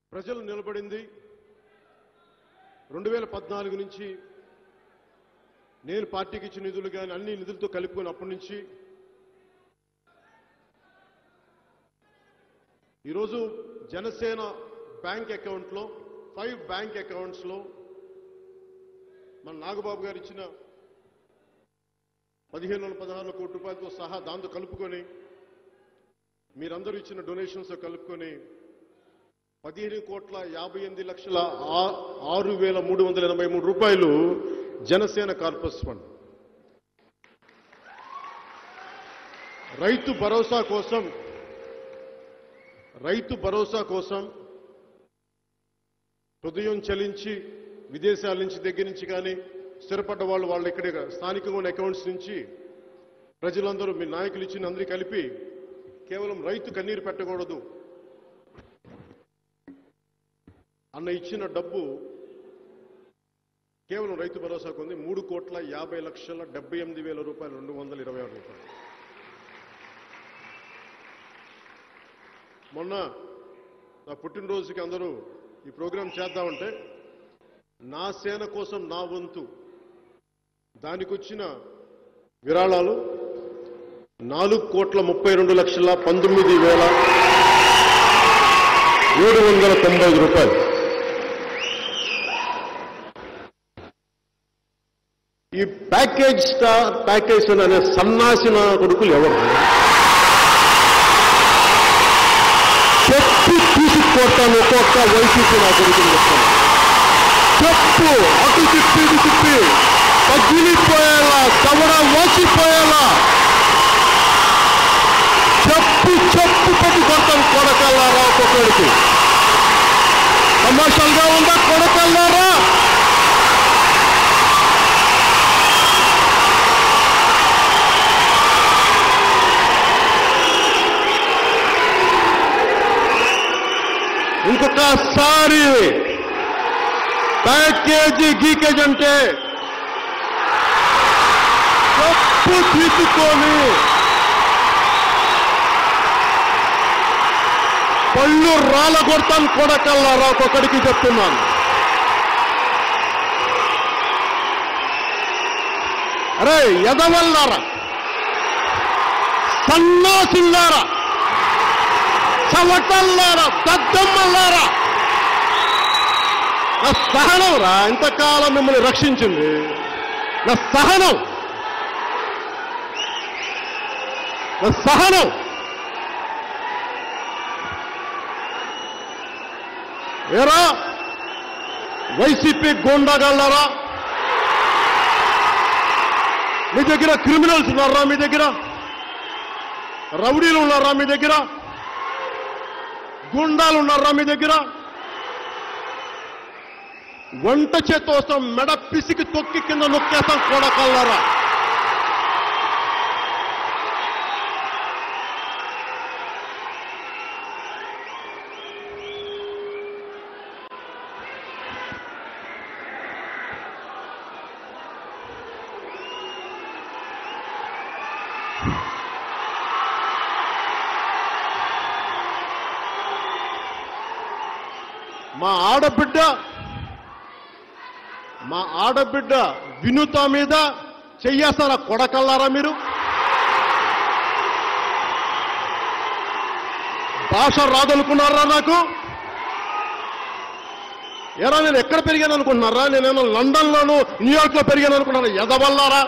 ప్రజలు నిలబడింది రెండు వేల పద్నాలుగు నుంచి నేను పార్టీకి ఇచ్చిన నిధులు కానీ అన్ని నిధులతో కలుపుకొని అప్పటి నుంచి ఈరోజు జనసేన బ్యాంక్ అకౌంట్లో ఫైవ్ బ్యాంక్ అకౌంట్స్లో మన నాగబాబు గారు ఇచ్చిన పదిహేను వందల పదహారు కోట్ల రూపాయలతో సహా దాంతో కలుపుకొని మీరందరూ ఇచ్చిన డొనేషన్స్ కలుపుకొని పదిహేను కోట్ల యాభై ఎనిమిది లక్షల ఆ- ఆరు వేల మూడు వందల ఎనభై మూడు రూపాయలు జనసేన కార్పస్ ఫండ్ రైతు భరోసా కోసం రైతు భరోసా కోసం హృదయం చలించి విదేశాల నుంచి దగ్గర నుంచి కానీ స్థిరపడ్డ వాళ్ళు వాళ్ళ ఇక్కడే స్థానికంగా ఉన్న అకౌంట్స్ నుంచి ప్రజలందరూ మీ నాయకులు ఇచ్చిన అందరికీ కలిపి కేవలం రైతు కన్నీరు పెట్టకూడదు అన్న ఇచ్చిన డబ్బు కేవలం రైతు భరోసాకు ఉంది మూడు కోట్ల యాభై లక్షల డెబ్బై ఎనిమిది వేల రూపాయలు రెండు వందల ఇరవై ఆరు రూపాయలు మొన్న నా పుట్టినరోజుకి అందరూ ఈ ప్రోగ్రాం చేద్దామంటే నా సేన కోసం నా వంతు దానికి వచ్చిన విరాళాలు నాలుగు కోట్ల ముప్పై రెండు లక్షల పంతొమ్మిది వేల ఏడు వందల తొంభై ఐదు రూపాయలు ఈ ప్యాకేజ్ స్టార్ ప్యాకేజ్ అనే సన్నాసిన కొడుకులు ఎవరు చెప్పి తీసుకొస్తాను ఒక్కొక్క వైసీపీ నా కొడుకులు చెప్తాను చెప్పు అటు తిప్పి ఇటు తిప్పి పగిలిపోయేలా కవడ వాసిపోయేలా చెప్పు చెప్పు పెట్టి కొడతాను కొడకల్లారా ఒక్కొక్కడికి కమర్షియల్గా ఉందా కొడకల్లారా ఇంకొకసారి ప్యాకేజీ గీకేజ్ అంటే తప్పు తీసుకొని పళ్ళు రాళ్ళ కొడతాను కొడకల్లారా ఒక్కొక్కడికి చెప్తున్నాను అరే ఎదవల్లారా సన్నాసుల్లారా చవటల్లారా దద్దమ్మల్లారా నా సహనం రా ఇంతకాలం మిమ్మల్ని రక్షించింది నా సహనం నా సహనం ఏరా వైసీపీ గోండాగాళ్ళారా మీ దగ్గర క్రిమినల్స్ ఉన్నారా మీ దగ్గర రౌడీలు ఉన్నారా మీ దగ్గర గుండాలు ఉన్నారా మీ దగ్గర వంట చేత్తో వస్తాం మెడ పిసికి తొక్కి కింద నొక్కేస్తాం కొడకల్లారా మా ఆడబిడ్డ మా ఆడబిడ్డ వినుత మీద చెయ్యేస్తారా కొడకల్లారా మీరు భాష రాదనుకున్నారా నాకు ఎరా నేను ఎక్కడ పెరిగాను అనుకుంటున్నారా నేనేమో లండన్లోను న్యూయార్క్లో పెరిగాను అనుకున్నారా ఎదవల్లారా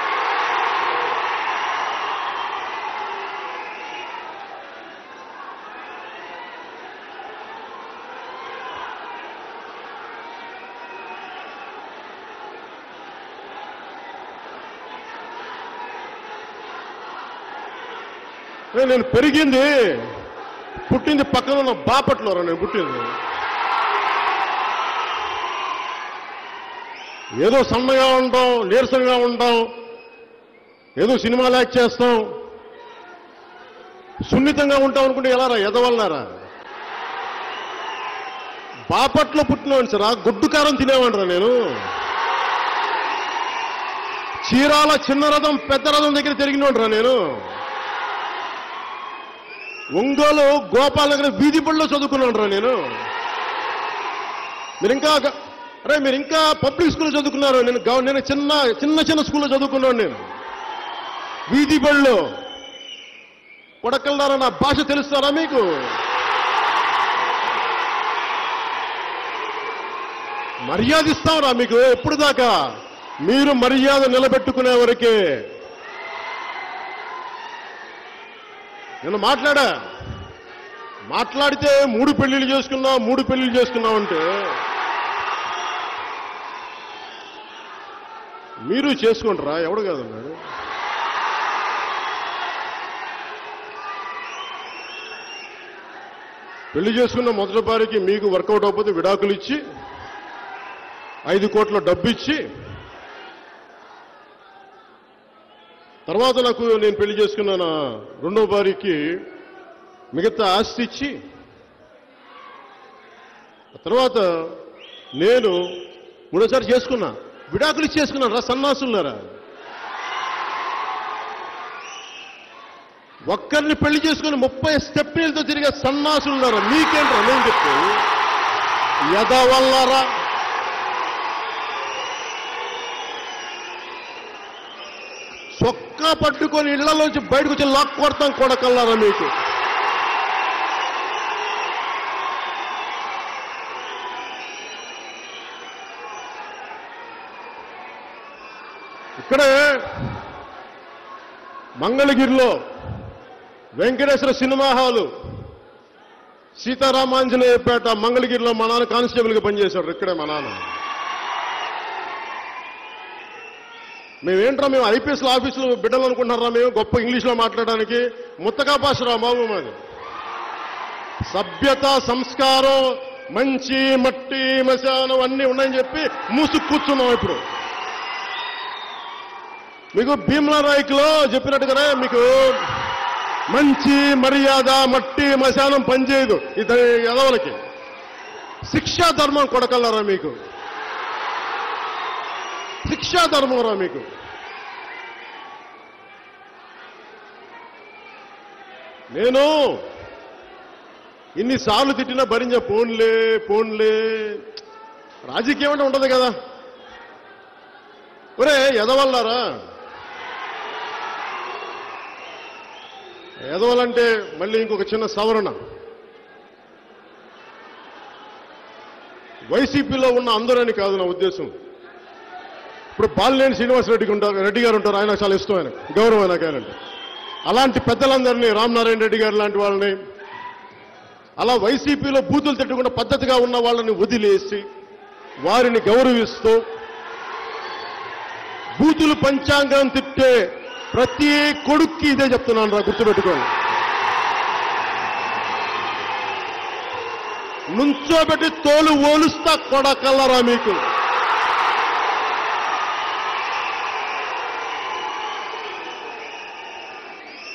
ఏ, నేను పెరిగింది పుట్టింది పక్కన ఉన్న బాపట్లోరా నేను పుట్టింది ఏదో సన్నగా ఉంటాం నీరసంగా ఉంటాం ఏదో సినిమాలు యాక్ట్ చేస్తాం సున్నితంగా ఉంటాం అనుకుంటే ఎలా రా ఎదవల్లారా బాపట్లో పుట్టినవాడిని సరా గుడ్డు కారం తినేవాడిరా నేను చీరాల చిన్న రథం పెద్ద రథం దగ్గర తిరిగినోడ్రా నేను ఒంగోలు గోపాల్ నగర్ వీధి బడిలో చదువుకున్నాను రా నేను మీరు ఇంకా గ- అరే మీరు ఇంకా పబ్లిక్ స్కూల్లో చదువుకున్నారు నేను గవ- నేను చిన్న చిన్న చిన్న స్కూల్లో చదువుకున్నాను నేను వీధి బళ్ళు కొడకల్లారా నా భాష తెలుస్తారా మీకు మర్యాద ఇస్తాంరా మీకు ఎప్పుడు దాకా మీరు మర్యాద నిలబెట్టుకునే వరకే నేను మాట్లాడా మాట్లాడితే మూడు పెళ్లిళ్ళు చేసుకున్నా మూడు పెళ్లిళ్ళు చేసుకున్నాం అంటే మీరు చేసుకుంటారా ఎవడు కాదన్నాడు పెళ్లి చేసుకున్న మొదటి భార్యకి మీకు వర్కౌట్ అవ్వకపోతే విడాకులు ఇచ్చి ఐదు కోట్ల డబ్బు ఇచ్చి తర్వాత నాకు నేను పెళ్లి చేసుకున్న నా రెండో భార్యకి మిగతా ఆస్తి ఇచ్చి ఆ తర్వాత నేను మూడోసారి చేసుకున్నా విడాకులు ఇచ్చి చేసుకున్నాను రా సన్నాసులారా ఒక్కరిని పెళ్లి చేసుకుని ముప్పై స్టెప్నీలతో తిరిగే సన్నాసులున్నారా మీకేంట్రా నేను చెప్పు ఎదవల్లారా చొక్కా పట్టుకొని ఇళ్లలోంచి బయటకు వచ్చి లాక్ కొడతాం కొడకల్లారా మీకు ఇక్కడే మంగళగిరిలో వెంకటేశ్వర సినిమా హాలు సీతారామాంజనేయపేట మంగళగిరిలో మా నాన్న కానిస్టేబుల్గా పనిచేశాడు ఇక్కడే మా నాన్న మేమేంట్రా మేము ఐపీఎస్ ఆఫీసులో బిడ్డలు అనుకుంటున్నారా మేము గొప్ప ఇంగ్లీష్లో మాట్లాడడానికి ముత్తకా భాష రా బాబు మాది సభ్యత సంస్కారం మంచి మట్టి మశానం అన్నీ ఉన్నాయని చెప్పి మూసుకు కూర్చున్నాం ఇప్పుడు మీకు భీమ్లా నాయకులో చెప్పినట్టుగానే మీకు మంచి మర్యాద మట్టి మశానం పనిచేయదు ఇది ఎదవలకి శిక్షా ధర్మం కొడకల్లరా మీకు శిక్షా ధర్మం రా మీకు నేను ఇన్నిసార్లు తిట్టినా భరించే ఫోన్లే ఫోన్లే రాజకీయం అంటే ఉండదు కదా ఒరే ఎదవల్లారా ఎదవలంటే మళ్ళీ ఇంకొక చిన్న సవరణ వైసీపీలో ఉన్న అందరని కాదు నా ఉద్దేశం ఇప్పుడు బాలినేని శ్రీనివాస్ రెడ్డికి ఉంటారు రెడ్డి గారు ఉంటారు ఆయన చాలా ఇష్టం ఆయన గౌరవం ఆయన ఆయనంటే అలాంటి పెద్దలందరినీ రామనారాయణ రెడ్డి గారు లాంటి వాళ్ళని అలా వైసీపీలో బూతులు తిట్టకుండా పద్ధతిగా ఉన్న వాళ్ళని వదిలేసి వారిని గౌరవిస్తూ బూతులు పంచాంగం తిట్టే ప్రతి కొడుక్కి ఇదే చెప్తున్నాను రా గుర్తుపెట్టుకోండి నుంచోబెట్టి తోలు ఓలుస్తా కొడకల్లరా మీకు